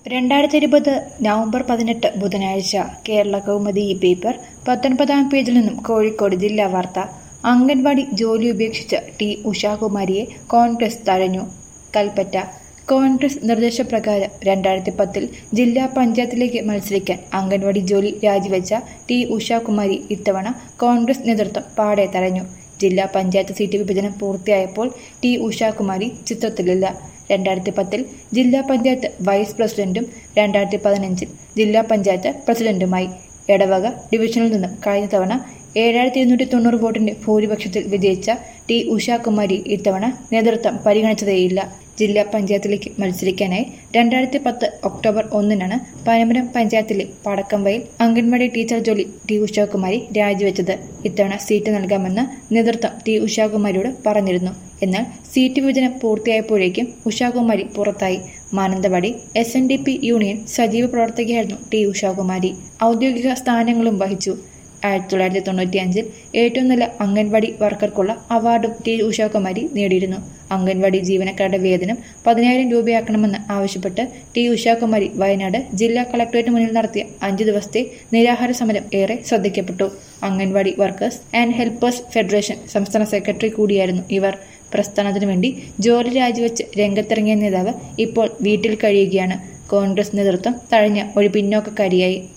രണ്ടായിരത്തി ഇരുപത് നവംബർ പതിനെട്ട് ബുധനാഴ്ച കേരള കൗമുദി ഈ പേപ്പർ പത്തൊൻപതാം പേജിൽ നിന്നും കോഴിക്കോട് ജില്ലാ വാർത്ത അംഗൻവാടി ജോലി ഉപേക്ഷിച്ച ടി ഉഷാകുമാരിയെ കോൺഗ്രസ് തഴഞ്ഞു കൽപ്പറ്റ കോൺഗ്രസ് നിർദ്ദേശപ്രകാരം രണ്ടായിരത്തി പത്തിൽ ജില്ലാ പഞ്ചായത്തിലേക്ക് മത്സരിക്കാൻ അംഗൻവാടി ജോലി രാജിവെച്ച ടി ഉഷാകുമാരി ഇത്തവണ കോൺഗ്രസ് നേതൃത്വം പാടെ തടഞ്ഞു ജില്ലാ പഞ്ചായത്ത് സീറ്റ് വിഭജനം പൂർത്തിയായപ്പോൾ ടി ഉഷാകുമാരി ചിത്രത്തിലില്ല രണ്ടായിരത്തി പത്തിൽ ജില്ലാ പഞ്ചായത്ത് വൈസ് പ്രസിഡന്റും രണ്ടായിരത്തി പതിനഞ്ചിൽ ജില്ലാ പഞ്ചായത്ത് പ്രസിഡന്റുമായി എടവക ഡിവിഷനിൽ നിന്നും കഴിഞ്ഞ തവണ ഏഴായിരത്തി ഇരുന്നൂറ്റി തൊണ്ണൂറ് വോട്ടിന്റെ ഭൂരിപക്ഷത്തിൽ വിജയിച്ച ടി ഉഷാകുമാരി ഇത്തവണ നേതൃത്വം പരിഗണിച്ചതേയില്ല ജില്ലാ പഞ്ചായത്തിലേക്ക് മത്സരിക്കാനായി രണ്ടായിരത്തി പത്ത് ഒക്ടോബർ ഒന്നിനാണ് പനമരം പഞ്ചായത്തിലെ പടക്കംവയൽ അംഗൻവാടി ടീച്ചർ ജോലി ടി ഉഷാകുമാരി രാജിവെച്ചത് ഇത്തവണ സീറ്റ് നൽകാമെന്ന് നേതൃത്വം ടി ഉഷാകുമാരിയോട് പറഞ്ഞിരുന്നു എന്നാൽ സീറ്റ് വിഭജനം പൂർത്തിയായപ്പോഴേക്കും ഉഷാകുമാരി പുറത്തായി Mananthavady S N D P union സജീവ പ്രവർത്തകയായിരുന്നു ടി ഉഷാകുമാരി ഔദ്യോഗിക സ്ഥാനങ്ങളും വഹിച്ചു ആയിരത്തി തൊള്ളായിരത്തി തൊണ്ണൂറ്റിയഞ്ചിൽ ഏറ്റവും നല്ല അംഗൻവാടി വർക്കർക്കുള്ള അവാർഡും ടി ഉഷാകുമാരി നേടിയിരുന്നു അംഗൻവാടി ജീവനക്കാരുടെ വേതനം പതിനായിരം രൂപയാക്കണമെന്ന് ആവശ്യപ്പെട്ട് ടി ഉഷാകുമാരി വയനാട് ജില്ലാ കളക്ടറേറ്റ് മുന്നിൽ നടത്തിയ അഞ്ചു ദിവസത്തെ നിരാഹാര സമരം ഏറെ ശ്രദ്ധിക്കപ്പെട്ടു anganwadi workers and helpers federation സംസ്ഥാന സെക്രട്ടറി കൂടിയായിരുന്നു ഇവർ പ്രസ്ഥാനത്തിനു വേണ്ടി ജോലി രാജിവെച്ച് രംഗത്തിറങ്ങിയ നേതാവ് ഇപ്പോൾ വീട്ടിൽ കഴിയുകയാണ് കോൺഗ്രസ് നേതൃത്വം തഴഞ്ഞ ഒരു പിന്നോക്കക്കാരിയായി